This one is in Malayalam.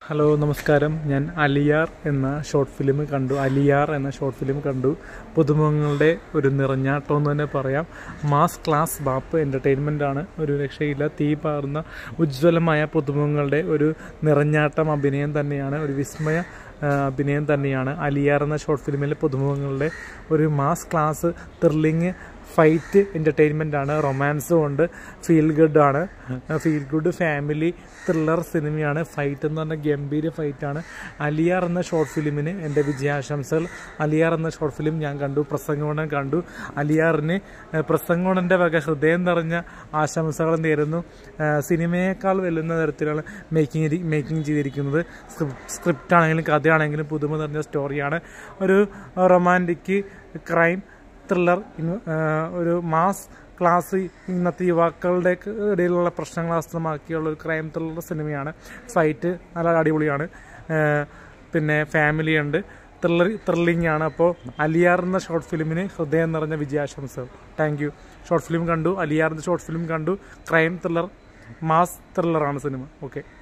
ഹലോ നമസ്കാരം ഞാൻ അലിയാർ എന്ന ഷോർട്ട് ഫിലിം കണ്ടു അലിയാർ എന്ന ഷോർട്ട് ഫിലിം കണ്ടു പുതുമുഖങ്ങളുടെ ഒരു നിറഞ്ഞാട്ടം എന്ന് തന്നെ പറയാം മാസ് ക്ലാസ് ബാപ്പ് എൻ്റർടൈൻമെൻ്റ് ആണ് ഒരു രക്ഷയില്ല തീ പാറുന്ന ഉജ്ജ്വലമായ പുതുമുഖങ്ങളുടെ ഒരു നിറഞ്ഞാട്ടം അഭിനയം തന്നെയാണ് ഒരു വിസ്മയ ആ, അഭിനയം തന്നെയാണ് അലിയാർ എന്ന ഷോർട്ട് ഫിലിമിലെ പുതുമുഖങ്ങളുടെ ഒരു mass class thrilling fight entertainment ആണ് റൊമാൻസും ഉണ്ട് ഫീൽ ഗുഡ് ആണ് ഫീൽ ഗുഡ് ഫാമിലി ത്രില്ലർ സിനിമയാണ് ഫൈറ്റ് എന്ന് പറഞ്ഞാൽ ഗംഭീര ഫൈറ്റാണ് അലിയാർ എന്ന ഷോർട്ട് ഫിലിമിന് എൻ്റെ വിജയാശംസകൾ അലിയാർ എന്ന ഷോർട്ട് ഫിലിം ഞാൻ കണ്ടു പ്രസംഗോണൻ കണ്ടു അലിയാറിന് ഏഹ്, പ്രസംഗോണൻ്റെ വക ഹൃദയം നിറഞ്ഞ ആശംസകൾ നേരുന്നു ഏഹ്, സിനിമയേക്കാൾ വെല്ലുന്ന തരത്തിലാണ് മേക്കിംഗ് മേക്കിംഗ് ചെയ്തിരിക്കുന്നത് സ്ക്രിപ്റ്റ് ആണെങ്കിലും കഥയാണെങ്കിലും പുതുമ നിറഞ്ഞ സ്റ്റോറിയാണ് ഒരു റൊമാൻറ്റിക് ക്രൈം ത്രില്ലർ ഒരു മാസ് ക്ലാസ് ഇന്നത്തെ യുവാക്കളുടെ ഇടയിലുള്ള പ്രശ്നങ്ങൾ അസ്തമാക്കിയുള്ള ഒരു ക്രൈം ത്രില്ലർ സിനിമയാണ് ഫൈറ്റ് നല്ല അടിപൊളിയാണ് ഏഹ് പിന്നെ ഫാമിലി ഉണ്ട് ത്രില്ലർ ത്രില്ലിംഗ് ആണ് അപ്പോൾ അലിയാർ എന്ന ഷോർട്ട് ഫിലിമിന് ഹൃദയം നിറഞ്ഞ വിജയാശംസകൾ താങ്ക് യു ഷോർട്ട് ഫിലിം കണ്ടു അലിയാറിൻ്റെ ഷോർട്ട് ഫിലിം കണ്ടു ക്രൈം ത്രില്ലർ മാസ് ത്രില്ലറാണ് സിനിമ ഓക്കെ